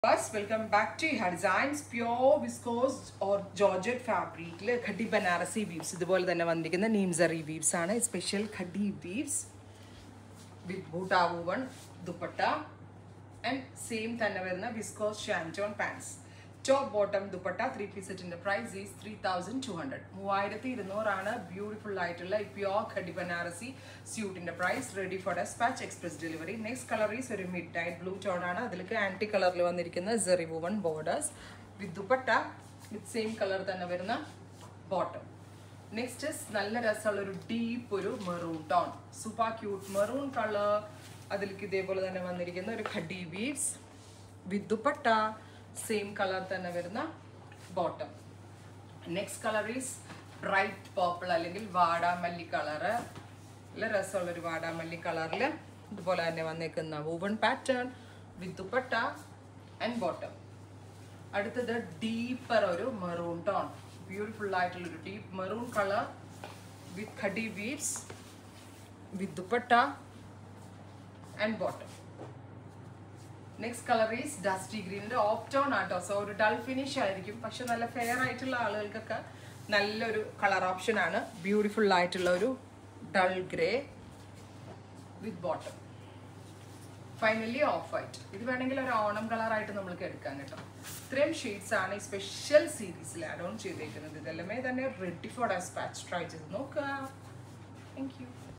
Guys, welcome back to Iha Designs. Pure viscose or Georgette fabric khadi Banarasi weaves ഇതുപോലെ തന്നെ വന്നിരിക്കുന്ന നീംസറി വീവ്സ് ആണ് special khadi weaves with buta woven dupatta and same തന്നെ വരുന്ന viscose shantoon pants top bottom dupatta three piece സെറ്റിന്റെ price is three thousand two hundred മൂവായിരത്തി ഇരുന്നൂറാണ് ബ്യൂട്ടിഫുൾ ആയിട്ടുള്ള പ്യോർ ഖഡി ബനാറസി സ്യൂട്ടിന്റെ price ready for despatch express delivery next colour is ഒരു midnight blue tone ആണ് അതിലേക്ക് ആന്റി കളറിൽ വന്നിരിക്കുന്ന സെറി woven borders with dupatta with same colour തന്നെ വരുന്ന ബോട്ടം നെക്സ്റ്റ് നല്ല രസമുള്ള ഒരു ഡീപ്പ് ഒരു maroon tone super cute maroon colour അതിലേക്ക് ഇതേപോലെ തന്നെ വന്നിരിക്കുന്ന ഒരു khadi weaves with dupatta same colour തന്നെ വരുന്ന bottom next colour is bright purple അല്ലെങ്കിൽ വാടാമല്ലി കളറ് നല്ല രസമുള്ള ഒരു വാടാമല്ലി കളറിൽ ഇതുപോലെ തന്നെ വന്നേക്കുന്ന woven pattern with dupatta and bottom അടുത്തത് ഡീപ്പർ ഒരു മെറൂൺ ടോൺ ബ്യൂട്ടിഫുൾ ആയിട്ടുള്ള ഒരു deep maroon colour with khadi weaves with dupatta and bottom next colour is dusty ഗ്രീനിന്റെ ഓഫ് ടോൺ ആട്ടോ സോ ഒരു ഡൾ ഫിനിഷ് ആയിരിക്കും പക്ഷെ നല്ല ഫെയർ ആയിട്ടുള്ള ആളുകൾക്കൊക്കെ നല്ലൊരു കളർ ഓപ്ഷൻ ആണ് ബ്യൂട്ടിഫുൾ ആയിട്ടുള്ള ഒരു dull grey with bottom finally off white ഇത് വേണമെങ്കിൽ ഒരു ഓണം കളർ ആയിട്ട് നമ്മൾക്ക് എടുക്കാം കേട്ടോ ഇത്രയും ഷെയ്ഡ്സ് ആണ് ഈ സ്പെഷ്യൽ സീരീസിൽ ആഡ് ഓൺ ചെയ്തേക്കുന്നത് ഇതെല്ലാമേ തന്നെ റെഡി ഫോർ ഡെസ്പാച്ച് ട്രൈ ചെയ്ത് നോക്കുക താങ്ക് യു